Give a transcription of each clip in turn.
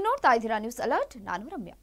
ನೀವು ನೋಡ್ತಾ ಇದ್ದೀರಾ ನ್ಯೂಸ್ ಅಲರ್ಟ್ ನಾನು ರಮ್ಯಾ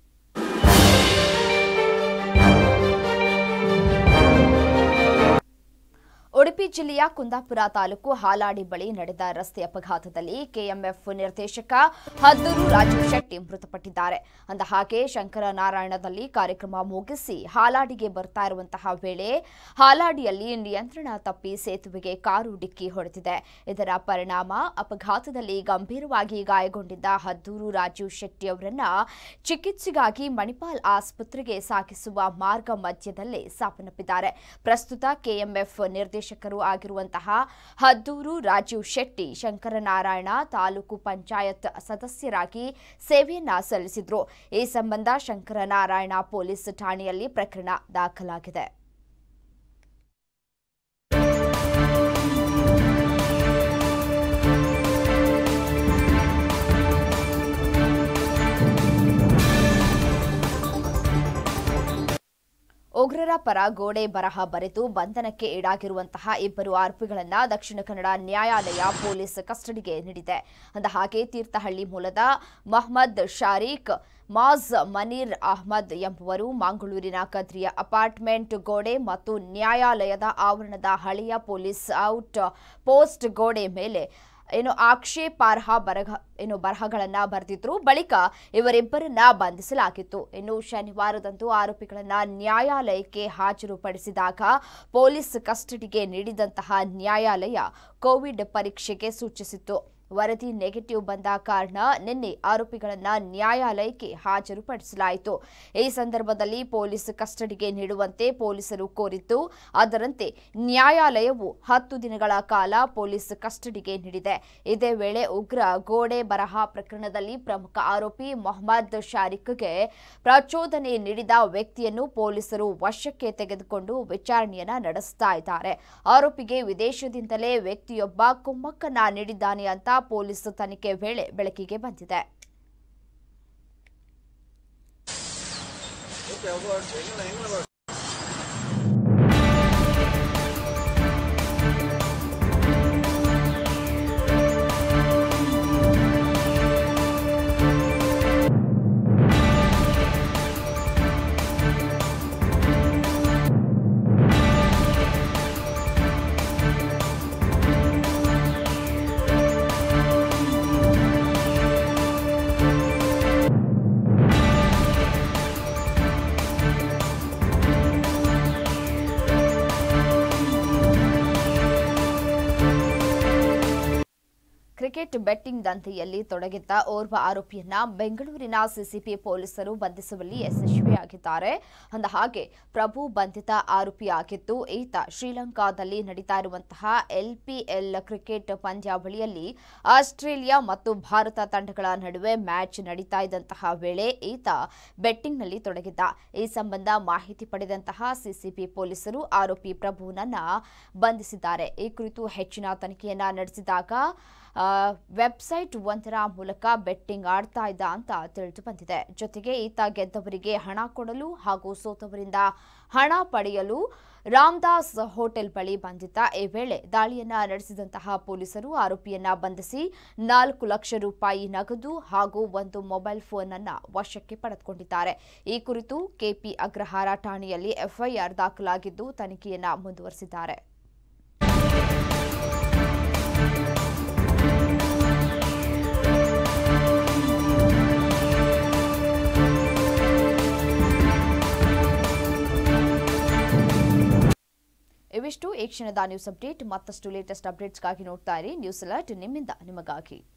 ಉಡುಪಿ ಜಿಲ್ಲೆಯ ಕುಂದಾಪುರ ತಾಲೂಕು ಹಾಲಾಡಿ ಬಳಿ ನಡೆದ ರಸ್ತೆ ಅಪಘಾತದಲ್ಲಿ ಕೆಎಂಎಫ್ ನಿರ್ದೇಶಕ ಹದ್ದೂರು ರಾಜು ಶೆಟ್ಟಿ ಮೃತಪಟ್ಟಿದ್ದಾರೆ ಅಂದ ಹಾಗೆ ಶಂಕರನಾರಾಯಣದಲ್ಲಿ ಕಾರ್ಯಕ್ರಮ ಮುಗಿಸಿ ಹಾಲಾಡಿಗೆ ಬರ್ತಾ ಇರುವಂತಹ ವೇಳೆ ಹಾಲಾಡಿಯಲ್ಲಿ ನಿಯಂತ್ರಣ ತಪ್ಪಿ ಸೇತುವೆಗೆ ಕಾರು ಡಿಕ್ಕಿ ಹೊಡೆದಿದೆ ಇದರ ಪರಿಣಾಮ ಅಪಘಾತದಲ್ಲಿ ಗಂಭೀರವಾಗಿ ಗಾಯಗೊಂಡಿದ್ದ ಹದ್ದೂರು ರಾಜು ಶೆಟ್ಟಿ ಅವರನ್ನ ಚಿಕಿತ್ಸೆಗಾಗಿ ಮಣಿಪಾಲ್ ಆಸ್ಪತ್ರೆಗೆ ಸಾಗಿಸುವ ಮಾರ್ಗ ಮಧ್ಯದಲ್ಲೇ ಸಾವನ್ನಪ್ಪಿದ್ದಾರೆ ಪ್ರಸ್ತುತ ಕೆಎಂಎಫ್ ನಿರ್ದೇಶಕರು ಆಗಿರುವಂತಹ ಹದ್ದೂರು ರಾಜೀವ್ ಶೆಟ್ಟಿ ಶಂಕರನಾರಾಯಣ ತಾಲೂಕು ಪಂಚಾಯತ್ ಸದಸ್ಯರಾಗಿ ಸೇವೆಯನ್ನ ಸಲ್ಲಿಸಿದ್ರು ಈ ಸಂಬಂಧ ಶಂಕರನಾರಾಯಣ ಪೊಲೀಸ್ ಠಾಣೆಯಲ್ಲಿ ಪ್ರಕರಣ ದಾಖಲಾಗಿದೆ ಉಗ್ರರ ಪರ ಗೋಡೆ ಬರಹ ಬರೆದು ಬಂಧನಕ್ಕೆ ಈಡಾಗಿರುವಂತಹ ಇಬ್ಬರು ಆರೋಪಿಗಳನ್ನ ದಕ್ಷಿಣ ಕನ್ನಡ ನ್ಯಾಯಾಲಯ ಪೊಲೀಸ್ ಕಸ್ಟಡಿಗೆ ನೀಡಿದೆ ಅಂದ ಹಾಗೆ ತೀರ್ಥಹಳ್ಳಿ ಮೂಲದ ಮಹಮ್ಮದ್ ಶಾರೀಕ್ ಮಾಜ್ ಮನೀರ್ ಅಹ್ಮದ್ ಎಂಬುವರು ಮಂಗಳೂರಿನ ಕದ್ರಿಯ ಅಪಾರ್ಟ್ಮೆಂಟ್ ಗೋಡೆ ಮತ್ತು ನ್ಯಾಯಾಲಯದ ಆವರಣದ ಹಳೆಯ ಪೊಲೀಸ್ ಔಟ್ ಪೋಸ್ಟ್ ಗೋಡೆ ಮೇಲೆ ಏನು ಆಕ್ಷೇಪಾರ್ಹ ಬರಹ ಏನು ಬರಹಗಳನ್ನ ಬರೆದಿದ್ರು ಬಳಿಕ ಇವರಿಬ್ಬರನ್ನ ಬಂಧಿಸಲಾಗಿತ್ತು ಇನ್ನು ಶನಿವಾರದಂದು ಆರೋಪಿಗಳನ್ನ ನ್ಯಾಯಾಲಯಕ್ಕೆ ಹಾಜರುಪಡಿಸಿದಾಗ ಪೊಲೀಸ್ ಕಸ್ಟಡಿಗೆ ನೀಡಿದಂತಹ ನ್ಯಾಯಾಲಯ ಕೋವಿಡ್ ಪರೀಕ್ಷೆಗೆ ಸೂಚಿಸಿತ್ತು ವರದಿ ನೆಗೆಟಿವ್ ಬಂದ ಕಾರಣ ನಿನ್ನೆ ಆರೋಪಿಗಳನ್ನ ನ್ಯಾಯಾಲಯಕ್ಕೆ ಹಾಜರುಪಡಿಸಲಾಯಿತು ಈ ಸಂದರ್ಭದಲ್ಲಿ ಪೊಲೀಸ್ ಕಸ್ಟಡಿಗೆ ನೀಡುವಂತೆ ಪೊಲೀಸರು ಕೋರಿದ್ದು ಅದರಂತೆ ನ್ಯಾಯಾಲಯವು ಹತ್ತು ದಿನಗಳ ಕಾಲ ಪೊಲೀಸ್ ಕಸ್ಟಡಿಗೆ ನೀಡಿದೆ ಇದೇ ವೇಳೆ ಉಗ್ರ ಗೋಡೆ ಬರಹ ಪ್ರಕರಣದಲ್ಲಿ ಪ್ರಮುಖ ಆರೋಪಿ ಮೊಹಮ್ಮದ್ ಶಾರಿಕ್ಗೆ ಪ್ರಚೋದನೆ ನೀಡಿದ ವ್ಯಕ್ತಿಯನ್ನು ಪೊಲೀಸರು ವಶಕ್ಕೆ ತೆಗೆದುಕೊಂಡು ವಿಚಾರಣೆಯನ್ನ ನಡೆಸ್ತಾ ಇದ್ದಾರೆ ಆರೋಪಿಗೆ ವಿದೇಶದಿಂದಲೇ ವ್ಯಕ್ತಿಯೊಬ್ಬ ಕುಮ್ಮಕ್ಕನ್ನ ನೀಡಿದ್ದಾನೆ ಅಂತ ಪೊಲೀಸ್ ತನಿಖೆ ವೇಳೆ ಬೆಳಕಿಗೆ ಬಂದಿದೆ ಕ್ರಿಕೆಟ್ ಬೆಟ್ಟಿಂಗ್ ದಂಧೆಯಲ್ಲಿ ತೊಡಗಿದ್ದ ಓರ್ವ ಆರೋಪಿಯನ್ನ ಬೆಂಗಳೂರಿನ ಸಿಸಿಪಿ ಪೊಲೀಸರು ಬಂಧಿಸುವಲ್ಲಿ ಯಶಸ್ವಿಯಾಗಿದ್ದಾರೆ ಅಂದ ಹಾಗೆ ಪ್ರಭು ಬಂಧಿತ ಆರೋಪಿಯಾಗಿದ್ದು ಈತ ಶ್ರೀಲಂಕಾದಲ್ಲಿ ನಡೀತಾ ಇರುವಂತಹ ಎಲ್ಪಿಎಲ್ ಕ್ರಿಕೆಟ್ ಪಂದ್ಯಾವಳಿಯಲ್ಲಿ ಆಸ್ಟ್ರೇಲಿಯಾ ಮತ್ತು ಭಾರತ ತಂಡಗಳ ನಡುವೆ ಮ್ಯಾಚ್ ನಡೀತಾ ಇದ್ದಂತಹ ವೇಳೆ ಈತ ಬೆಟ್ಟಿಂಗ್ನಲ್ಲಿ ತೊಡಗಿದ್ದ ಈ ಸಂಬಂಧ ಮಾಹಿತಿ ಪಡೆದಂತಹ ಸಿಸಿಬಿ ಪೊಲೀಸರು ಆರೋಪಿ ಪ್ರಭುನನ್ನ ಬಂಧಿಸಿದ್ದಾರೆ ಈ ಕುರಿತು ಹೆಚ್ಚಿನ ತನಿಖೆಯನ್ನ ನಡೆಸಿದಾಗ ಆ, ವೆಬ್ಸೈಟ್ ಒಂದರ ಮೂಲಕ ಬೆಟ್ಟಿಂಗ್ ಆಡ್ತಾ ಇದ್ದ ಅಂತ ತಿಳಿದು ಬಂದಿದೆ ಜೊತೆಗೆ ಈತ ಗೆದ್ದವರಿಗೆ ಹಣ ಕೊಡಲು ಹಾಗೂ ಸೋತವರಿಂದ ಹಣ ಪಡೆಯಲು ರಾಮದಾಸ್ ಹೋಟೆಲ್ ಬಳಿ ಬಂದಿದ್ದ ಈ ವೇಳೆ ದಾಳಿಯನ್ನ ನಡೆಸಿದಂತಹ ಪೊಲೀಸರು ಆರೋಪಿಯನ್ನ ಬಂಧಿಸಿ ನಾಲ್ಕು ಲಕ್ಷ ರೂಪಾಯಿ ನಗದು ಹಾಗೂ ಒಂದು ಮೊಬೈಲ್ ಫೋನ್ ಅನ್ನ ವಶಕ್ಕೆ ಪಡೆದುಕೊಂಡಿದ್ದಾರೆ ಈ ಕುರಿತು ಕೆಪಿ ಅಗ್ರಹಾರ ಠಾಣೆಯಲ್ಲಿ ಎಫ್ಐಆರ್ ದಾಖಲಾಗಿದ್ದು ತನಿಖೆಯನ್ನ ಮುಂದುವರೆಸಿದ್ದಾರೆ ಇವಿಷ್ಟು ಈ ಕ್ಷಣದ ನ್ಯೂಸ್ ಅಪ್ಡೇಟ್ ಮತ್ತಷ್ಟು ಲೇಟೆಸ್ಟ್ ಅಪ್ಡೇಟ್ಸ್ಗಾಗಿ ನೋಡ್ತಾ ಇರಿ ನ್ಯೂಸ್ ಅಲರ್ಟ್ ನಿಮ್ಮಿಂದ ನಿಮಗಾಗಿ